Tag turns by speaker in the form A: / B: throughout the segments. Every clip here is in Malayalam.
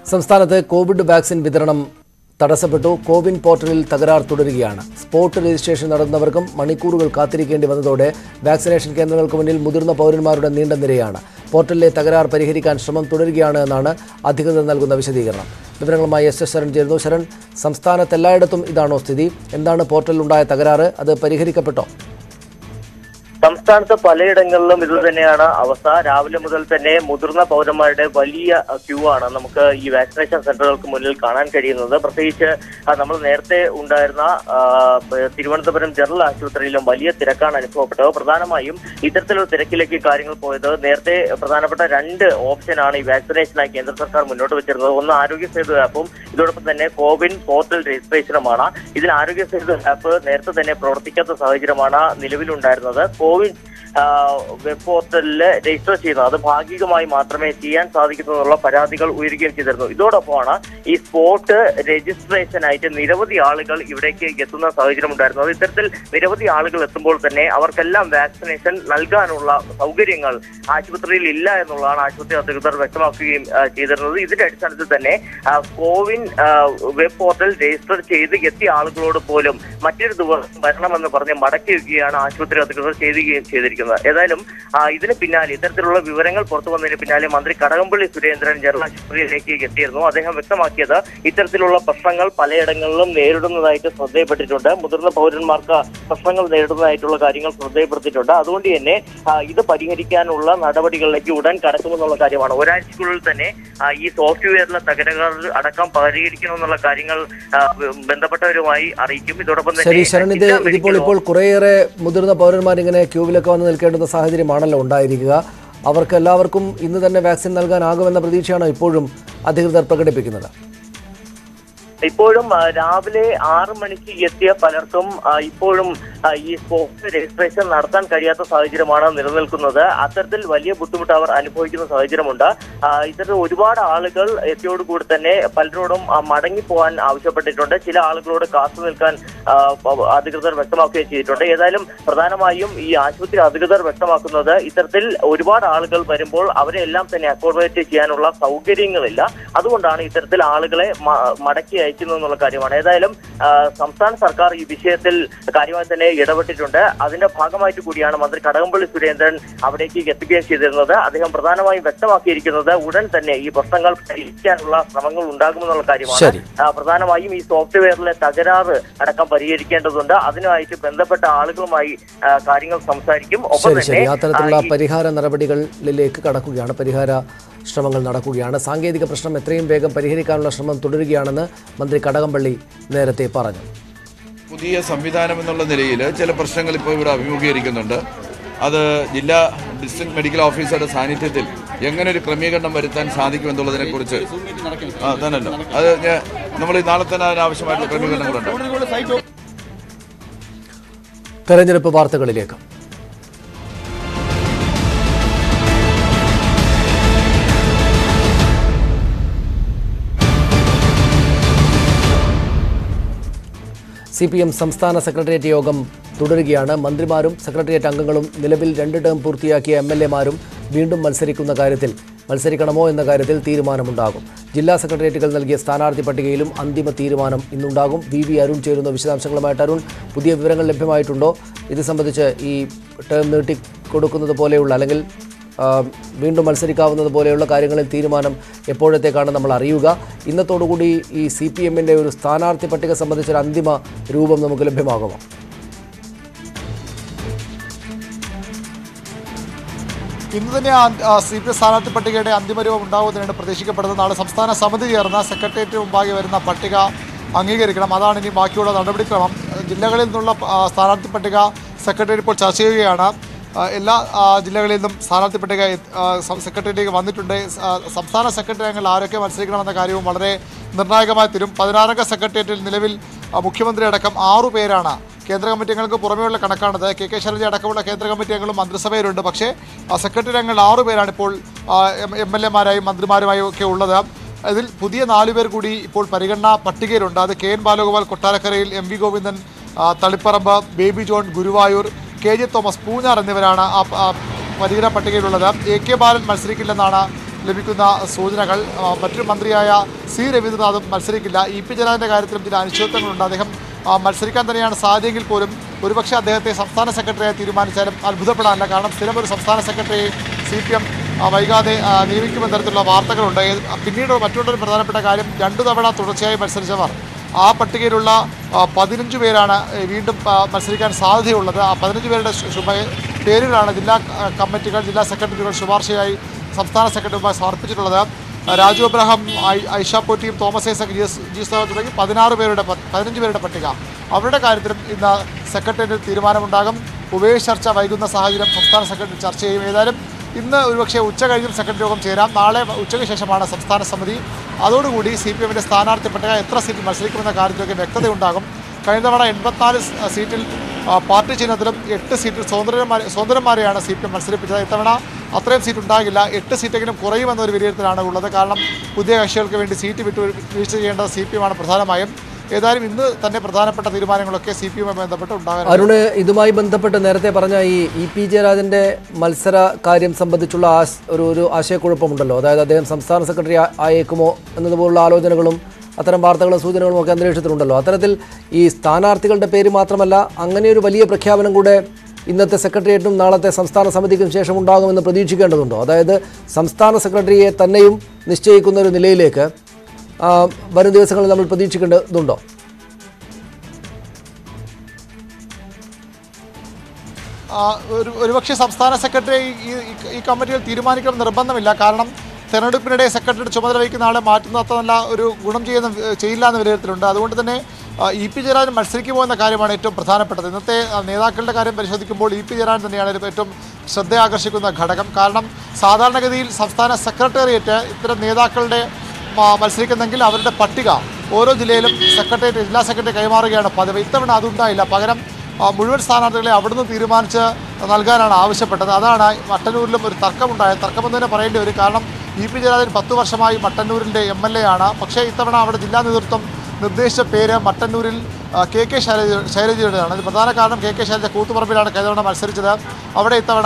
A: സംസ്ഥാനത്ത് കോവിഡ് വാക്സിൻ വിതരണം തടസ്സപ്പെട്ടു കോവിൻ പോർട്ടലിൽ തകരാർ തുടരുകയാണ് സ്പോട്ട് രജിസ്ട്രേഷൻ നടത്തുന്നവർക്കും മണിക്കൂറുകൾ കാത്തിരിക്കേണ്ടി വന്നതോടെ വാക്സിനേഷൻ കേന്ദ്രങ്ങൾക്ക് മുന്നിൽ മുതിർന്ന പൗരന്മാരുടെ നീണ്ട നിരയാണ് പോർട്ടലിലെ തകരാർ പരിഹരിക്കാൻ ശ്രമം തുടരുകയാണ് എന്നാണ് അധികൃതർ നൽകുന്ന വിശദീകരണം വിവരങ്ങളുമായി എസ് എസ് ശരൺ ചേരുന്നു ശരൺ സംസ്ഥാനത്ത് എല്ലായിടത്തും ഇതാണോ സ്ഥിതി എന്താണ് പോർട്ടലിലുണ്ടായ തകരാറ് അത് പരിഹരിക്കപ്പെട്ടോ
B: സംസ്ഥാനത്ത് പലയിടങ്ങളിലും ഇത് തന്നെയാണ് അവസ്ഥ രാവിലെ മുതൽ തന്നെ മുതിർന്ന പൗരന്മാരുടെ വലിയ ക്യൂ ആണ് നമുക്ക് ഈ വാക്സിനേഷൻ സെന്ററുകൾക്ക് മുന്നിൽ കാണാൻ കഴിയുന്നത് പ്രത്യേകിച്ച് ആ, നമ്മൾ നേരത്തെ ഉണ്ടായിരുന്ന ആ, പ- തിരുവനന്തപുരം ജനറൽ ആശുപത്രിയിലും വലിയ തിരക്കാണ് അനുഭവപ്പെട്ടത് പ്രധാനമായും ഇത്തരത്തിലുള്ള തിരക്കിലേക്ക് കാര്യങ്ങൾ പോയത് നേരത്തെ പ്രധാനപ്പെട്ട രണ്ട് ഓപ്ഷനാണ് ഈ വാക്സിനേഷനായി കേന്ദ്ര സർക്കാർ മുന്നോട്ട് വെച്ചിരുന്നത് ഒന്ന് ആരോഗ്യ സേതു ആപ്പും ഇതോടൊപ്പം തന്നെ കോവിൻ പോർട്ടൽ രജിസ്ട്രേഷനുമാണ് ഇതിൽ ആരോഗ്യ സേതു ആപ്പ് നേരത്തെ തന്നെ പ്രവർത്തിക്കാത്ത സാഹചര്യമാണ് നിലവിലുണ്ടായിരുന്നത് കോവിൻ ആ, വെബ് പോർട്ടലിൽ രജിസ്റ്റർ ചെയ്യുന്നത് അത് ഭാഗികമായി മാത്രമേ ചെയ്യാൻ സാധിക്കുന്നുള്ള പരാതികൾ ഉയരുകയും ചെയ്തിരുന്നു ഇതോടൊപ്പമാണ് ഈ സ്പോട്ട് രജിസ്ട്രേഷനായിട്ട് നിരവധി ആളുകൾ ഇവിടേക്ക് എത്തുന്ന സാഹചര്യം ഉണ്ടായിരുന്നത് ഇത്തരത്തിൽ നിരവധി ആളുകൾ എത്തുമ്പോൾ തന്നെ അവർക്കെല്ലാം വാക്സിനേഷൻ നൽകാനുള്ള സൗകര്യങ്ങൾ ആശുപത്രിയിൽ ഇല്ല എന്നുള്ളതാണ് ആശുപത്രി അധികൃതർ വ്യക്തമാക്കുകയും ആ, ചെയ്തിരുന്നത് ഇതിന്റെ അടിസ്ഥാനത്തിൽ തന്നെ ആ, കോവിൻ ആ, വെബ് പോർട്ടൽ രജിസ്റ്റർ ചെയ്ത് എത്തിയ ആളുകളോട് പോലും മറ്റൊരു ദിവസം വരണമെന്ന് പറഞ്ഞ് മടക്കി വയ്ക്കുകയാണ് ആശുപത്രി അധികൃതർ ചെയ്യുകയും ചെയ്തിരിക്കുന്നത് ഏതായാലും ആ, ഇതിന് പിന്നാലെ ഇത്തരത്തിലുള്ള വിവരങ്ങൾ പുറത്തു വന്നതിന് പിന്നാലെ മന്ത്രി കടകംപള്ളി സുരേന്ദ്രൻ ജനറൽ ആശുപത്രിയിലേക്ക് എത്തിയിരുന്നു അദ്ദേഹം വ്യക്തമാക്കിയത് ഇത്തരത്തിലുള്ള പ്രശ്നങ്ങൾ പലയിടങ്ങളിലും നേരിടുന്നതായിട്ട് ശ്രദ്ധയപ്പെട്ടിട്ടുണ്ട് മുതിർന്ന പൗരന്മാർക്ക് പ്രശ്നങ്ങൾ നേരിടുന്നതായിട്ടുള്ള കാര്യങ്ങൾ ശ്രദ്ധയപ്പെടുത്തിയിട്ടുണ്ട് അതുകൊണ്ട് തന്നെ ആ, ഇത് പരിഹരിക്കാനുള്ള നടപടികളിലേക്ക് ഉടൻ കടക്കുമെന്നുള്ള കാര്യമാണ് ഒരാഴ്ചക്കുള്ളിൽ തന്നെ ആ, ഈ സോഫ്റ്റ്വെയറിലെ തകരാർ അടക്കം പരിഹരിക്കണമെന്നുള്ള കാര്യങ്ങൾ ആ, ബന്ധപ്പെട്ടവരുമായി അറിയിക്കും ഇതോടൊപ്പം
A: ശരി ശരൺ ഇത്
B: ജില്ലാ
A: ഇതിപ്പോൾ
B: മെഡിക്കൽ
A: ഇപ്പോൾ കുറേയേറെ മുതിർന്ന പൗരന്മാർ ഇങ്ങനെ ക്യൂവിലൊക്കെ വന്ന് നിൽക്കേണ്ടുന്ന സാഹചര്യമാണല്ലോ ഉണ്ടായിരിക്കുക അവർക്ക് എല്ലാവർക്കും ഇന്ന് തന്നെ വാക്സിൻ നൽകാനാകുമെന്ന പ്രതീക്ഷയാണോ ഇപ്പോഴും അധികൃതർ പ്രകടിപ്പിക്കുന്നത്
B: ഇപ്പോഴും ആ, രാവിലെ ആറ് മണിക്ക് എത്തിയ പലർക്കും ആ, ഇപ്പോഴും ആ, ഈ സ്പോർട്സ് രജിസ്ട്രേഷൻ നടത്താൻ കഴിയാത്ത സാഹചര്യമാണ് നിലനിൽക്കുന്നത് അത്തരത്തിൽ വലിയ ബുദ്ധിമുട്ട് അവർ അനുഭവിക്കുന്ന സാഹചര്യമുണ്ട് ആ, ഇത്തരത്തിൽ ഒരുപാട് ആളുകൾ എത്തിയോടുകൂടി തന്നെ പലരോടും ആ, മടങ്ങിപ്പോകാൻ ആവശ്യപ്പെട്ടിട്ടുണ്ട് ചില ആളുകളോട് കാത്തു നിൽക്കാൻ ആ, പ- അധികൃതർ വ്യക്തമാക്കുകയും ചെയ്തിട്ടുണ്ട് ഏതായാലും പ്രധാനമായും ഈ ആശുപത്രി അധികൃതർ വ്യക്തമാക്കുന്നത് ഇത്തരത്തിൽ ഒരുപാട് ആളുകൾ വരുമ്പോൾ അവരെ എല്ലാം തന്നെ അക്കോമഡേറ്റ് ചെയ്യാനുള്ള സൗകര്യങ്ങളില്ല അതുകൊണ്ടാണ് ഇത്തരത്തിൽ ആളുകളെ മ- മടക്കി അയക്കുന്നത് എന്നുള്ള കാര്യമാണ് ഏതായാലും ആ, സംസ്ഥാന സർക്കാർ ഈ വിഷയത്തിൽ കാര്യമായി തന്നെ ഇടപെട്ടിട്ടുണ്ട് അതിന്റെ ഭാഗമായിട്ട് കൂടിയാണ് മന്ത്രി കടകംപള്ളി സുരേന്ദ്രൻ അവിടേക്ക് എത്തുകയും ചെയ്തിരുന്നത് അദ്ദേഹം പ്രധാനമായും വ്യക്തമാക്കിയിരിക്കുന്നത് ഉടൻ തന്നെ ഈ പ്രശ്നങ്ങൾ പരിഹരിക്കാനുള്ള ശ്രമങ്ങൾ ഉണ്ടാകുമെന്നുള്ള കാര്യമാണ്
A: ശരി.
B: ആ, പ്രധാനമായും ഈ സോഫ്റ്റ്വെയറിലെ തകരാറ് അടക്കം പരിഹരിക്കേണ്ടതുണ്ട് അതിനായിട്ട് ബന്ധപ്പെട്ട ആളുകളുമായി ആ, കാര്യങ്ങൾ സംസാരിക്കും ഒപ്പം
A: ശരി ശരി
B: തന്നെ
A: അത്തരത്തിലുള്ള
B: ആ, ഈ-
A: പരിഹാര നടപടികളിലേക്ക് കടക്കുകയാണ് പരിഹാര ശ്രമങ്ങൾ നടക്കുകയാണ് സാങ്കേതിക പ്രശ്നം എത്രയും വേഗം പരിഹരിക്കാനുള്ള ശ്രമം തുടരുകയാണെന്ന് മന്ത്രി കടകംപള്ളി നേരത്തെ പറഞ്ഞു
C: പുതിയ സംവിധാനം എന്നുള്ള നിലയിൽ ചില പ്രശ്നങ്ങൾ ഇപ്പോൾ ഇവിടെ അഭിമുഖീകരിക്കുന്നുണ്ട് അത് ജില്ലാ ഡിസ്ട്രിക്ട് മെഡിക്കൽ ഓഫീസറുടെ സാന്നിധ്യത്തിൽ എങ്ങനെ ഒരു ക്രമീകരണം വരുത്താൻ സാധിക്കും എന്നുള്ളതിനെ കുറിച്ച് ആ തന്നെയല്ലോ അത് ഞാൻ നമ്മൾ നാളെ തന്നെ അതിനാവശ്യമായിട്ടുള്ള ക്രമീകരണങ്ങളുണ്ട്
A: തെരഞ്ഞെടുപ്പ് വാർത്തകളിലേക്ക് സി പി എം സംസ്ഥാന സെക്രട്ടേറിയറ്റ് യോഗം തുടരുകയാണ് മന്ത്രിമാരും സെക്രട്ടേറിയറ്റ് അംഗങ്ങളും നിലവിൽ രണ്ട് ടേം പൂർത്തിയാക്കിയ എം എൽ എമാരും വീണ്ടും മത്സരിക്കുന്ന കാര്യത്തിൽ മത്സരിക്കണമോ എന്ന കാര്യത്തിൽ തീരുമാനമുണ്ടാകും ജില്ലാ സെക്രട്ടേറിയറ്റുകൾ നൽകിയ സ്ഥാനാർത്ഥി പട്ടികയിലും അന്തിമ തീരുമാനം ഇന്നുണ്ടാകും വി വി അരുൺ ചേരുന്ന വിശദാംശങ്ങളുമായിട്ട് അരുൺ പുതിയ വിവരങ്ങൾ ലഭ്യമായിട്ടുണ്ടോ ഇത് സംബന്ധിച്ച് ഈ ടേം നീട്ടിക്കൊടുക്കുന്നത് പോലെയുള്ള അല്ലെങ്കിൽ ആ, വീണ്ടും മത്സരിക്കാവുന്നത് പോലെയുള്ള കാര്യങ്ങളിൽ തീരുമാനം എപ്പോഴത്തേക്കാണ് നമ്മൾ അറിയുക ഇന്നത്തോടുകൂടി ഈ സി പി എമ്മിൻ്റെ ഒരു സ്ഥാനാർത്ഥി പട്ടിക സംബന്ധിച്ചൊരു അന്തിമ രൂപം നമുക്ക് ലഭ്യമാകുമോ
D: ഇന്ന് തന്നെ സി പി എം സ്ഥാനാർത്ഥി പട്ടികയുടെ അന്തിമരൂപം ഉണ്ടാകുമെന്നാണ് പ്രതീക്ഷിക്കപ്പെടുന്നത് നാളെ സംസ്ഥാന സമിതി ചേർന്ന് സെക്രട്ടേറിയറ്റ് മുമ്പാകെ വരുന്ന പട്ടിക അംഗീകരിക്കണം അതാണ് ഇനി ബാക്കിയുള്ള നടപടിക്രമം ജില്ലകളിൽ നിന്നുള്ള ആ, സ്ഥാനാർത്ഥി പട്ടിക സെക്രട്ടേറിയറ്റ് ഇപ്പോൾ ചർച്ച ചെയ്യുകയാണ് ആ, എല്ലാ ആ, ജില്ലകളിൽ നിന്നും സ്ഥാനാർത്ഥി പട്ടിക ആ, സം- സെക്രട്ടേറിയറ്റിലേക്ക് വന്നിട്ടുണ്ട് ആ, സംസ്ഥാന സെക്രട്ടറി അംഗങ്ങൾ ആരൊക്കെ മത്സരിക്കണമെന്ന കാര്യവും വളരെ നിർണായകമായി തീരും പതിനാറംഗ സെക്രട്ടേറിയറ്റിൽ നിലവിൽ ആ, മുഖ്യമന്ത്രി അടക്കം ആറു പേരാണ് കേന്ദ്ര കമ്മിറ്റി അംഗങ്ങൾക്ക് പുറമെയുള്ള കണക്കാണത് കെ കെ ശൈലജ അടക്കമുള്ള കേന്ദ്ര കമ്മിറ്റി അംഗങ്ങളും മന്ത്രിസഭയിലുണ്ട് പക്ഷേ ആ, സെക്രട്ടറി അംഗങ്ങൾ ആറു പേരാണ് ഇപ്പോൾ എം എൽ എമാരായും മന്ത്രിമാരുമായും ഒക്കെ ഉള്ളത് ഇതിൽ പുതിയ നാലുപേർ കൂടി ഇപ്പോൾ പരിഗണനാ പട്ടികയിലുണ്ട് അത് കെ എൻ ബാലഗോപാൽ കൊട്ടാരക്കരയിൽ എം വി ഗോവിന്ദൻ ആ, തളിപ്പറമ്പ് ബേബി ജോൺ ഗുരുവായൂർ കെ ജെ തോമസ് പൂഞ്ഞാർ എന്നിവരാണ് ആ ആ പരിഗണനാ പട്ടികയിലുള്ളത് എ കെ ബാലൻ മത്സരിക്കില്ലെന്നാണ് ലഭിക്കുന്ന സൂചനകൾ ആ, മറ്റൊരു മന്ത്രിയായ സി രവീന്ദ്രനാഥും മത്സരിക്കില്ല ഇ പി ജയരാജൻ്റെ കാര്യത്തിലും ചില അനിശ്ചിതത്വങ്ങളുണ്ട് അദ്ദേഹം ആ, മത്സരിക്കാൻ തന്നെയാണ് സാധ്യമെങ്കിൽ പോലും ഒരുപക്ഷെ അദ്ദേഹത്തെ സംസ്ഥാന സെക്രട്ടറിയായി തീരുമാനിച്ചാലും അത്ഭുതപ്പെടാനില്ല കാരണം സ്ഥിരം ഒരു സംസ്ഥാന സെക്രട്ടറിയെ സി പി എം വൈകാതെ ആ, നിയമിക്കുമെന്ന തരത്തിലുള്ള വാർത്തകളുണ്ട് ഏത്- പിന്നീട് മറ്റൊരു പ്രധാനപ്പെട്ട കാര്യം രണ്ടു തവണ തുടർച്ചയായി മത്സരിച്ചവർ ആ പട്ടികയിലുള്ള ആ, പതിനഞ്ച് പേരാണ് ഏ, വീണ്ടും ആ, മത്സരിക്കാൻ സാധ്യതയുള്ളത് ആ പതിനഞ്ച് പേരുടെ ശു- ശുഭ പേരുകളാണ് ജില്ലാ ആ, കമ്മിറ്റികൾ ജില്ലാ സെക്രട്ടറികൾ ശുപാർശയായി സംസ്ഥാന സെക്രട്ടറിമാർ സമർപ്പിച്ചിട്ടുള്ളത് ആ, രാജു അബ്രഹാം ഐ- ഐഷ പോറ്റിയും Thomas Isaac G S G Sahu തുടങ്ങി പതിനാറ് പേരുടെ പ- പതിനഞ്ച് പേരുടെ പട്ടിക അവരുടെ കാര്യത്തിലും ഇന്ന് സെക്രട്ടേറിയറ്റിൽ തീരുമാനമുണ്ടാകും ഉപേക്ഷ ചർച്ച വൈകുന്ന സാഹചര്യം സംസ്ഥാന സെക്രട്ടറി ചർച്ച ചെയ്യും ഏതായാലും ഇന്ന് ഒരുപക്ഷെ ഉച്ച കഴിഞ്ഞും സെക്രട്ടറി യോഗം ചേരാം നാളെ ഉച്ചയ്ക്ക് ശേഷമാണ് സംസ്ഥാന സമിതി അതോടുകൂടി സി പി എമ്മിൻ്റെ സ്ഥാനാർത്ഥി പട്ടിക എത്ര സീറ്റ് മത്സരിക്കുമെന്ന കാര്യത്തിലൊക്കെ വ്യക്തതയുണ്ടാകും കഴിഞ്ഞ തവണ എൺപത്തിനാല് സ് സീറ്റിൽ ആ, പാർട്ടി ചിഹ്നത്തിലും എട്ട് സീറ്റിൽ സ്വതന്ത്രന്മാരെ സ്വതന്ത്രന്മാരെയാണ് സി പി എം മത്സരിപ്പിച്ചത് ഇത്തവണ അത്രയും സീറ്റ് ഉണ്ടാകില്ല എട്ട് സീറ്റെങ്കിലും കുറയുമെന്നൊരു വിലയിരുത്തലാണ് ഉള്ളത് കാരണം പുതിയ കക്ഷികൾക്ക് വേണ്ടി സീറ്റ് വിട്ടു വീഴ്ച ചെയ്യേണ്ടത് സി പി എമ്മാണ് പ്രധാനമായും ഏതായാലും ഇന്ന് തന്നെ പ്രധാനപ്പെട്ട തീരുമാനങ്ങളൊക്കെ സി പി എമ്മുമായി ബന്ധപ്പെട്ട് ഉണ്ടാകാൻ
A: അരുണ് ഇതുമായി ബന്ധപ്പെട്ട് നേരത്തെ പറഞ്ഞ ഈ ഇ പി ജയരാജന്റെ മത്സര കാര്യം സംബന്ധിച്ചുള്ള ആശ- ഒരു ഒരു ആശയക്കുഴപ്പമുണ്ടല്ലോ അതായത് അദ്ദേഹം സംസ്ഥാന സെക്രട്ടറി ആ- ആയേക്കുമോ എന്നതുപോലുള്ള ആലോചനകളും അത്തരം വാർത്തകളും സൂചനകളും ഒക്കെ അന്തരീക്ഷത്തിലുണ്ടല്ലോ അത്തരത്തിൽ ഈ സ്ഥാനാർത്ഥികളുടെ പേര് മാത്രമല്ല അങ്ങനെ ഒരു വലിയ പ്രഖ്യാപനം കൂടെ ഇന്നത്തെ സെക്രട്ടേറിയറ്റിനും നാളത്തെ സംസ്ഥാന സമിതിക്കും ശേഷം ഉണ്ടാകുമെന്ന് പ്രതീക്ഷിക്കേണ്ടതുണ്ടോ അതായത് സംസ്ഥാന സെക്രട്ടറിയെ തന്നെയും നിശ്ചയിക്കുന്ന ഒരു നിലയിലേക്ക് ആ, വരും ദിവസങ്ങളിൽ നമ്മൾ പ്രതീക്ഷിക്കേണ്ടതുണ്ടോ
D: ആ, ഒരു ഒരുപക്ഷെ സംസ്ഥാന സെക്രട്ടറി ഈ ഈ- ഈ കമ്മിറ്റികൾ തീരുമാനിക്കണം നിർബന്ധമില്ല കാരണം തെരഞ്ഞെടുപ്പിനിടെ സെക്രട്ടറിയുടെ ചുമതല വഹിക്കുന്ന ആളെ മാറ്റുന്ന അത്ര നല്ല ഒരു ഗുണം ചെയ്യുന്ന ചെയ്യില്ല എന്ന വിലയിരുത്തലുണ്ട് അതുകൊണ്ട് തന്നെ ആ, ഇ പി ജയരാജൻ മത്സരിക്കുമോ എന്ന കാര്യമാണ് ഏറ്റവും പ്രധാനപ്പെട്ടത് ഇന്നത്തെ ആ, നേതാക്കളുടെ കാര്യം പരിശോധിക്കുമ്പോൾ ഇ പി ജയരാജൻ തന്നെയാണ് ഇതിൽ ഏറ്റവും ശ്രദ്ധ ആകർഷിക്കുന്ന ഘടകം കാരണം സാധാരണഗതിയിൽ സംസ്ഥാന സെക്രട്ടേറിയറ്റ് ഇത്തരം നേതാക്കളുടെ മ- മത്സരിക്കുന്നെങ്കിൽ അവരുടെ പട്ടിക ഓരോ ജില്ലയിലും സെക്രട്ടേറിയറ്റ് ജില്ലാ സെക്രട്ടറി കൈമാറുകയാണ് പതിവ് ഇത്തവണ അതുണ്ടായില്ല പകരം ആ, മുഴുവൻ സ്ഥാനാർത്ഥികളെ അവിടുന്ന് തീരുമാനിച്ച് നൽകാനാണ് ആവശ്യപ്പെട്ടത് അതാണ് മട്ടന്നൂരിലും ഒരു തർക്കമുണ്ടായത് തർക്കമെന്ന് തന്നെ പറയേണ്ടി വരും കാരണം ഇ പി ജയരാജൻ പത്തു വർഷമായി മട്ടന്നൂരിൻ്റെ എം എൽ എ ആണ് പക്ഷേ ഇത്തവണ അവിടെ ജില്ലാ നേതൃത്വം നിർദ്ദേശിച്ച പേര് മട്ടന്നൂരിൽ ആ, കെ കെ ശൈലജ ശൈലജയുടേതാണ് ഇത് പ്രധാന കാരണം കെ കെ ശൈലജ കൂത്തുപറമ്പിലാണ് കഴിഞ്ഞ തവണ മത്സരിച്ചത് അവിടെ ഇത്തവണ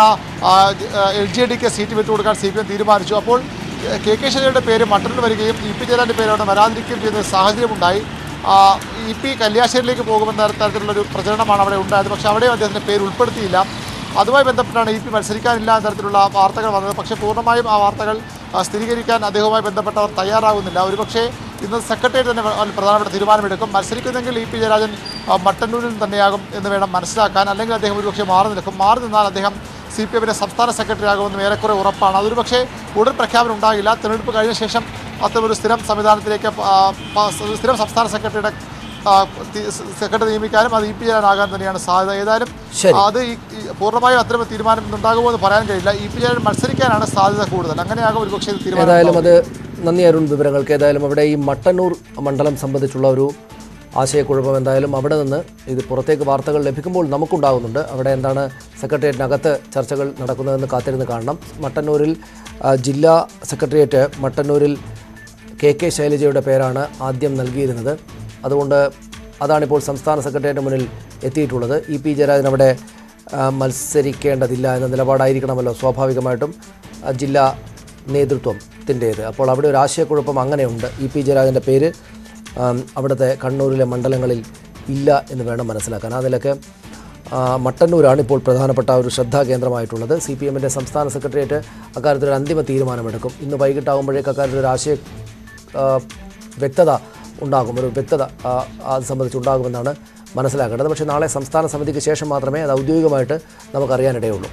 D: എൽ ജി ഡിക്ക് സീറ്റ് വിട്ടുകൊടുക്കാൻ സി പി എം തീരുമാനിച്ചു അപ്പോൾ കെ കെ ശൈലജയുടെ പേര് മട്ടന്നൂർ വരികയും ഇ പി ജയരാജൻ്റെ പേര് അവിടെ വരാതിരിക്കുകയും ചെയ്യുന്ന ഒരു സാഹചര്യമുണ്ടായി ആ, ഇ പി കല്യാശ്ശേരിയിലേക്ക് പോകുമെന്ന തരത്തിലുള്ളൊരു പ്രചരണമാണ് അവിടെ ഉണ്ടായത് പക്ഷേ അവിടെയും അദ്ദേഹത്തിൻ്റെ പേര് ഉൾപ്പെടുത്തിയില്ല അതുമായി ബന്ധപ്പെട്ടാണ് ഇ പി മത്സരിക്കാനില്ല എന്ന തരത്തിലുള്ള വാർത്തകൾ വന്നത് പക്ഷേ പൂർണ്ണമായും ആ വാർത്തകൾ ആ, സ്ഥിരീകരിക്കാൻ അദ്ദേഹവുമായി ബന്ധപ്പെട്ടവർ തയ്യാറാകുന്നില്ല ഒരുപക്ഷേ ഇന്ന് സെക്രട്ടേറിയറ്റ് തന്നെ വളരെ പ്രധാനപ്പെട്ട തീരുമാനമെടുക്കും മത്സരിക്കുന്നെങ്കിൽ ഇ പി ജയരാജൻ ആ, മട്ടന്നൂരിൽ തന്നെയാകും എന്ന് വേണം മനസ്സിലാക്കാൻ അല്ലെങ്കിൽ അദ്ദേഹം ഒരുപക്ഷെ മാറി നിൽക്കും മാറി നിന്നാൽ അദ്ദേഹം സി പി എമ്മിൻ്റെ സംസ്ഥാന സെക്രട്ടറി ആകുമെന്ന് ഏറെക്കുറെ ഉറപ്പാണ് അതൊരു പക്ഷേ ഉടൻ പ്രഖ്യാപനം ഉണ്ടാകില്ല തിരഞ്ഞെടുപ്പ് കഴിഞ്ഞ ശേഷം അത്തരമൊരു സ്ഥിരം സംവിധാനത്തിലേക്ക് ആ, പ- സ്ഥിരം സംസ്ഥാന സെക്രട്ടറിയുടെ ആ, തി- സെക്രട്ടറി നിയമിക്കാനും അത് ഇ പി ജയനാകാൻ തന്നെയാണ് സാധ്യത ഏതായാലും
A: ശരി.
D: അത് ഈ ഈ പൂർണ്ണമായും അത്തരം തീരുമാനം ഉണ്ടാകുമോ എന്ന് പറയാൻ കഴിയില്ല ഇ പി ജയൻ മത്സരിക്കാനാണ് സാധ്യത കൂടുതൽ അങ്ങനെയാകും ഒരുപക്ഷെ ഇത് തീരുമാനം
A: ഏതായാലും അത് നന്ദി അരുൺ വിവരങ്ങൾക്ക് ഏതായാലും അവിടെ ഈ മട്ടന്നൂർ മണ്ഡലം സംബന്ധിച്ചുള്ള ഒരു ആശയക്കുഴപ്പം എന്തായാലും അവിടെ നിന്ന് ഇത് പുറത്തേക്ക് വാർത്തകൾ ലഭിക്കുമ്പോൾ നമുക്കുണ്ടാകുന്നുണ്ട് അവിടെ എന്താണ് സെക്രട്ടേറിയറ്റിനകത്ത് ചർച്ചകൾ നടക്കുന്നതെന്ന് കാത്തിരുന്ന് കാണണം മട്ടന്നൂരിൽ ആ, ജില്ലാ സെക്രട്ടേറിയറ്റ് മട്ടന്നൂരിൽ കെ കെ ശൈലജയുടെ പേരാണ് ആദ്യം നൽകിയിരുന്നത് അതുകൊണ്ട് അതാണിപ്പോൾ സംസ്ഥാന സെക്രട്ടേറിയറ്റ് മുന്നിൽ എത്തിയിട്ടുള്ളത് ഇ പി ജയരാജൻ അവിടെ ആ, മത്സരിക്കേണ്ടതില്ല എന്ന നിലപാടായിരിക്കണമല്ലോ സ്വാഭാവികമായിട്ടും ആ, ജില്ലാ നേതൃത്വത്തിൻ്റേത് അപ്പോൾ അവിടെ ഒരു ആശയക്കുഴപ്പം അങ്ങനെയുണ്ട് ഇ പി ജയരാജൻ്റെ പേര് ആം, അവിടുത്തെ കണ്ണൂരിലെ മണ്ഡലങ്ങളിൽ ഇല്ല എന്ന് വേണം മനസ്സിലാക്കാൻ ആ നിലക്ക് ആ, മട്ടന്നൂരാണ് ഇപ്പോൾ പ്രധാനപ്പെട്ട ഒരു ശ്രദ്ധാകേന്ദ്രമായിട്ടുള്ളത് സി പി എമ്മിൻ്റെ സംസ്ഥാന സെക്രട്ടേറിയറ്റ് അക്കാര്യത്തിൽ ഒരു അന്തിമ തീരുമാനമെടുക്കും ഇന്ന് വൈകിട്ടാകുമ്പോഴേക്ക് അക്കാര്യത്തിൽ ഒരു ആശയ ആ, വ്യക്തത ഉണ്ടാകും ഒരു വ്യക്തത ആ, അത് സംബന്ധിച്ച് ഉണ്ടാകുമെന്നാണ് മനസ്സിലാക്കേണ്ടത് പക്ഷേ നാളെ സംസ്ഥാന സമിതിക്ക് ശേഷം മാത്രമേ അത് ഔദ്യോഗികമായിട്ട് നമുക്കറിയാനിടയുള്ളൂ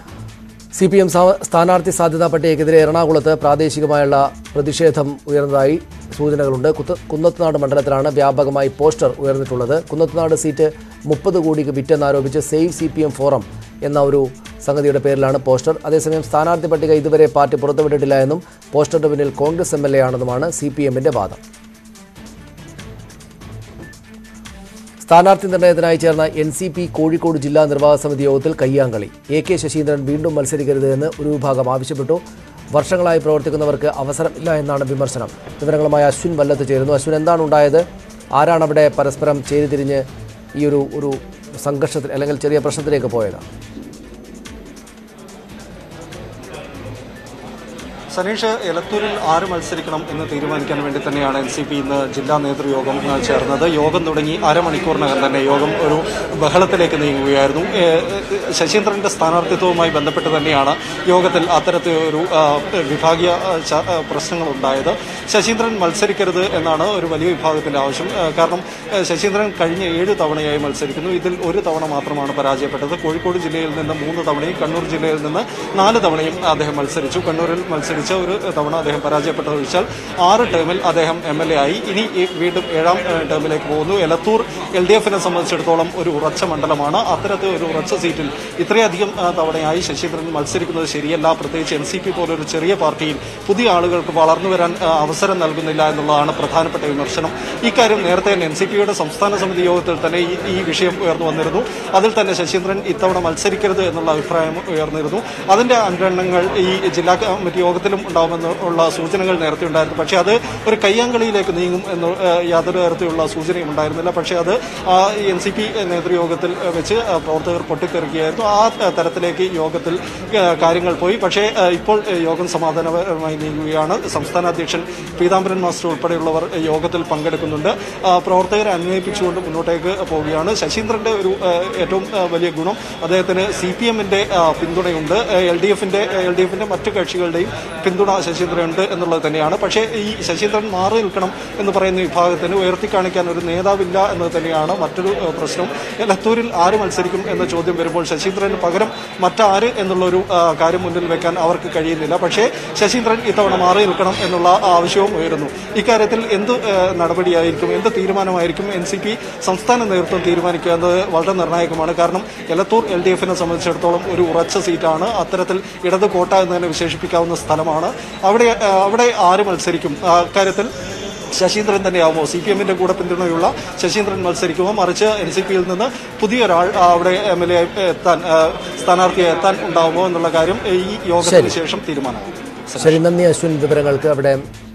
A: സി പി എം സ്ഥാനാർത്ഥി സാധ്യതാ പട്ടികയ്ക്കെതിരെ എറണാകുളത്ത് പ്രാദേശികമായുള്ള പ്രതിഷേധം ഉയർന്നതായി സൂചനകളുണ്ട് കുത്ത കുന്നത്തുനാട് മണ്ഡലത്തിലാണ് വ്യാപകമായി പോസ്റ്റർ ഉയർന്നിട്ടുള്ളത് കുന്നത്തുനാട് സീറ്റ് മുപ്പത് കോടിക്ക് വിറ്റെന്നാരോപിച്ച് save C P M forum എന്ന ഒരു സംഗതിയുടെ പേരിലാണ് പോസ്റ്റർ അതേസമയം സ്ഥാനാർത്ഥി പട്ടിക ഇതുവരെ പാർട്ടി പുറത്തുവിട്ടിട്ടില്ല എന്നും പോസ്റ്ററിന് പിന്നിൽ കോൺഗ്രസ് എം എൽ എ ആണെന്നുമാണ് സി പി എമ്മിൻ്റെ വാദം സ്ഥാനാർത്ഥി നിർണയത്തിനായി ചേർന്ന എൻ സി പി കോഴിക്കോട് ജില്ലാ നിർവാഹക സമിതി യോഗത്തിൽ കയ്യാങ്കളി എ കെ ശശീന്ദ്രൻ വീണ്ടും മത്സരിക്കരുത് എന്ന് ഒരു വിഭാഗം ആവശ്യപ്പെട്ടു വർഷങ്ങളായി പ്രവർത്തിക്കുന്നവർക്ക് അവസരമില്ല എന്നാണ് വിമർശനം വിവരങ്ങളുമായി അശ്വിൻ വല്ലത്ത് ചേരുന്നു അശ്വിൻ എന്താണ് ഉണ്ടായത് ആരാണ് അവിടെ പരസ്പരം ചേരിതിരിഞ്ഞ് ഈ ഒരു ഒരു സംഘർഷത്തിൽ അല്ലെങ്കിൽ ചെറിയ പ്രശ്നത്തിലേക്ക് പോയത്
E: സനീഷ് എലത്തൂരിൽ ആര് മത്സരിക്കണം എന്ന് തീരുമാനിക്കാൻ വേണ്ടി തന്നെയാണ് എൻ സി പി ഇന്ന് ജില്ലാ നേതൃയോഗം ആ, ചേർന്നത് യോഗം തുടങ്ങി അരമണിക്കൂറിനകം തന്നെ യോഗം ഒരു ബഹളത്തിലേക്ക് നീങ്ങുകയായിരുന്നു ഏ, ഏ, ശശീന്ദ്രന്റെ സ്ഥാനാർത്ഥിത്വവുമായി ബന്ധപ്പെട്ട് തന്നെയാണ് യോഗത്തിൽ അത്തരത്തിലൊരു ആ, വിഭാഗീയ ആ, ച- ആ, പ്രശ്നങ്ങളുണ്ടായത് ശശീന്ദ്രൻ മത്സരിക്കരുത് എന്നാണ് ഒരു വലിയ വിഭാഗത്തിന്റെ ആവശ്യം ആ, കാരണം ആ, ശശീന്ദ്രൻ കഴിഞ്ഞ ഏഴ് തവണയായി മത്സരിക്കുന്നു ഇതിൽ ഒരു തവണ മാത്രമാണ് പരാജയപ്പെട്ടത് കോഴിക്കോട് ജില്ലയിൽ നിന്ന് മൂന്ന് തവണയും കണ്ണൂർ ജില്ലയിൽ നിന്ന് നാല് തവണയും അദ്ദേഹം മത്സരിച്ചു കണ്ണൂരിൽ മത്സരിച്ച ഒരു തവണ അദ്ദേഹം പരാജയപ്പെട്ടത് ഒഴിച്ചാൽ ആറ് ടേമിൽ അദ്ദേഹം എം എൽ എ ആയി ഇനി ഈ വീണ്ടും ഏഴാം ഏഹ്, ടേമിലേക്ക് പോകുന്നു എലത്തൂർ എൽ ഡി എഫിനെ സംബന്ധിച്ചിടത്തോളം ഒരു ഉറച്ച മണ്ഡലമാണ് അത്തരത്തിൽ ഒരു ഉറച്ച സീറ്റിൽ ഇത്രയധികം ആ, തവണയായി ശശീന്ദ്രൻ മത്സരിക്കുന്നത് ശരിയല്ല പ്രത്യേകിച്ച് എൻ സി പി പോലൊരു ചെറിയ പാർട്ടിയിൽ പുതിയ ആളുകൾക്ക് വളർന്നു വരാൻ ആ, അവസരം നൽകുന്നില്ല എന്നുള്ളതാണ് പ്രധാനപ്പെട്ട വിമർശനം ഇക്കാര്യം നേരത്തെ എൻ സി പിയുടെ സംസ്ഥാന സമിതി യോഗത്തിൽ തന്നെ ഈ ഈ വിഷയം ഉയർന്നു വന്നിരുന്നു അതിൽ തന്നെ ശശീന്ദ്രൻ ഇത്തവണ മത്സരിക്കരുത് എന്നുള്ള അഭിപ്രായം ഉയർന്നിരുന്നു അതിന്റെ അനുരണങ്ങൾ ഈ ജില്ലാ കമ്മിറ്റി യോഗത്തിലും ഉണ്ടാവുമെന്ന് ഉള്ള സൂചനകൾ നേരത്തെ ഉണ്ടായിരുന്നു പക്ഷേ അത് ഒരു കയ്യാങ്കളിയിലേക്ക് നീങ്ങും എന്ന് ഏഹ്, യാതൊരു തരത്തിലുള്ള സൂചനയും ഉണ്ടായിരുന്നില്ല പക്ഷേ അത് ആ എൻ സി പി നേതൃയോഗത്തിൽ ഏഹ്, വെച്ച് ആ, പ്രവർത്തകർ പൊട്ടിത്തെറിക്കുകയായിരുന്നു ആ ഏഹ്, തരത്തിലേക്ക് യോഗത്തിൽ ഏഹ്, കാര്യങ്ങൾ പോയി പക്ഷേ ഏഹ്, ഇപ്പോൾ ഏഹ്, യോഗം സമാധാനപരമായി നീങ്ങുകയാണ് സംസ്ഥാന അധ്യക്ഷൻ പീതാംബരൻ മാസ്റ്റർ ഉൾപ്പെടെയുള്ളവർ ഏഹ്, യോഗത്തിൽ പങ്കെടുക്കുന്നുണ്ട് ആ, പ്രവർത്തകരെ അന്വയിപ്പിച്ചുകൊണ്ട് മുന്നോട്ടേക്ക് പോവുകയാണ് ശശീന്ദ്രന്റെ ഒരു ഏഹ്, ഏറ്റവും ഏഹ്, വലിയ ഗുണം അദ്ദേഹത്തിന് സി പി എമ്മിന്റെ പിന്തുണയുണ്ട് എൽ ഡി എഫിന്റെ എൽ ഡി എഫിന്റെ മറ്റു കക്ഷികളുടെയും പിന്തുണ ശശീന്ദ്രനുണ്ട് എന്നുള്ളത് തന്നെയാണ് പക്ഷേ ഈ ശശീന്ദ്രൻ മാറി നിൽക്കണം എന്ന് പറയുന്ന വിഭാഗത്തിന് ഉയർത്തി കാണിക്കാൻ ഒരു നേതാവില്ല എന്നത് തന്നെയാണ് മറ്റൊരു ഏഹ്, പ്രശ്നം ലത്തൂരിൽ ആര് മത്സരിക്കും എന്ന ചോദ്യം വരുമ്പോൾ ശശീന്ദ്രന് പകരം മറ്റാര് എന്നുള്ളൊരു ആ, കാര്യം മുന്നിൽ വെക്കാൻ അവർക്ക് കഴിയുന്നില്ല പക്ഷേ ശശീന്ദ്രൻ ഇത്തവണ മാറി നിൽക്കണം എന്നുള്ള ആവശ്യവും ഉയരുന്നു ഇക്കാര്യത്തിൽ എന്ത് ഏഹ്, നടപടിയായിരിക്കും എന്ത് തീരുമാനമായിരിക്കും എൻ സി പി സംസ്ഥാന നേതൃത്വം തീരുമാനിക്കുക എന്നത് വളരെ നിർണായകമാണ് കാരണം എലത്തൂർ എൽ ഡി എഫിനെ സംബന്ധിച്ചിടത്തോളം ഒരു ഉറച്ച സീറ്റാണ് അത്തരത്തിൽ ഇടത് കോട്ട എന്ന് തന്നെ വിശേഷിപ്പിക്കാവുന്ന സ്ഥലമാണ് അവിടെ ഏഹ്, അവിടെ ആര് മത്സരിക്കും ആ കാര്യത്തിൽ ശശീന്ദ്രൻ തന്നെയാവുമോ സി പി എമ്മിന്റെ കൂടെ പിന്തുണയുള്ള ശശീന്ദ്രൻ മത്സരിക്കുമോ മറിച്ച് എൻ സി പിയിൽ നിന്ന് പുതിയൊരാൾ ആ, അവിടെ എം എൽ എ എത്താൻ ആ, സ്ഥാനാർത്ഥിയായി എത്താൻ ഉണ്ടാവുമോ എന്നുള്ള കാര്യം ഈ യോഗത്തിന് ശേഷം തീരുമാനമാകും
A: ശരി നന്ദി അശ്വിൻ വിവരങ്ങൾക്ക് അവിടെ